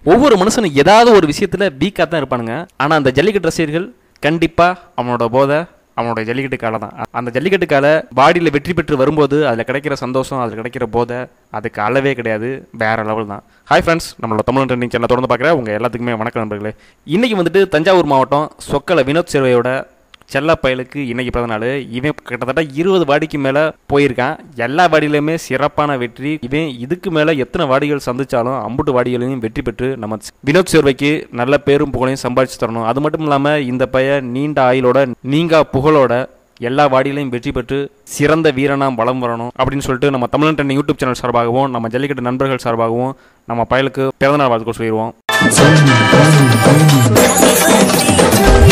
ஒவ்வொரு மனுஷனும் ஏதாவது ஒரு விஷயத்தில் வீக்காக தான் இருப்பானுங்க ஆனால் அந்த ஜல்லிக்கட்டு ரசிகர்கள் கண்டிப்பாக அவனோட போதை அவனோட ஜல்லிக்கட்டு காலை தான் அந்த ஜல்லிக்கட்டு காலை பாடியில் வெற்றி பெற்று வரும்போது அதில் கிடைக்கிற சந்தோஷம் அதில் கிடைக்கிற போதை அதுக்கு அளவே கிடையாது வேற லெவல் தான் ஹாய் ஃப்ரெண்ட்ஸ் நம்மளோட தமிழ் ட்ரெண்டிங் சேனல் தொடர்ந்து பார்க்குற உங்கள் எல்லாத்துக்குமே வணக்கம் நண்பர்களே இன்றைக்கி வந்துட்டு தஞ்சாவூர் மாவட்டம் சொக்கல வினோத் சேர்வையோட செல்ல பயலுக்கு இன்னைக்கு பிறந்த நாள் இவன் கிட்டத்தட்ட இருபது வாடிக்கு மேலே போயிருக்கான் எல்லா வாடியிலுமே சிறப்பான வெற்றி இவன் இதுக்கு மேலே எத்தனை வாடிகள் சந்திச்சாலும் அம்புட்டு வாடிகளையும் வெற்றி பெற்று நம்ம வினோத் சேர்வைக்கு நல்ல பேரும் புகழையும் சம்பாதிச்சு தரணும் அது மட்டும் இல்லாமல் இந்த பையன் நீண்ட ஆயுளோட நீங்கா புகழோட எல்லா வாடியிலையும் வெற்றி பெற்று சிறந்த வீரனாம் வளம் வரணும் அப்படின்னு சொல்லிட்டு நம்ம தமிழன் ட்ரெண்டிங் யூடியூப் சேனல் சார்பாகவும் நம்ம ஜல்லிக்கட்டு நண்பர்கள் சார்பாகவும் நம்ம பயலுக்கு பிறந்தநாள் வாழ்த்துக்கள் சொல்லிடுவோம்